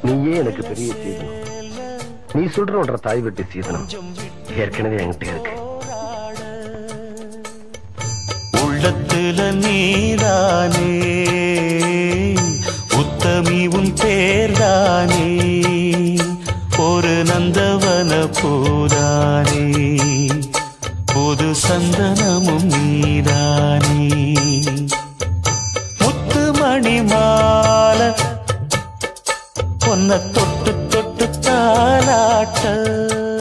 நீயே எனக்கு பெரிய சீதனம் நீ சொல்ற ஒன்ற தாய் வெட்டி சீதனம் ஏற்கனவே என்கிட்ட இருக்கு உள்ளத்துல நீதானே உத்தமி உன் பேர்தானே ஒரு நந்தவன பூதானே புது சந்தனமும் நீதானே முத்துமணி மாலை பொன்ன தொட்டு தொட்டு தாலாட்ட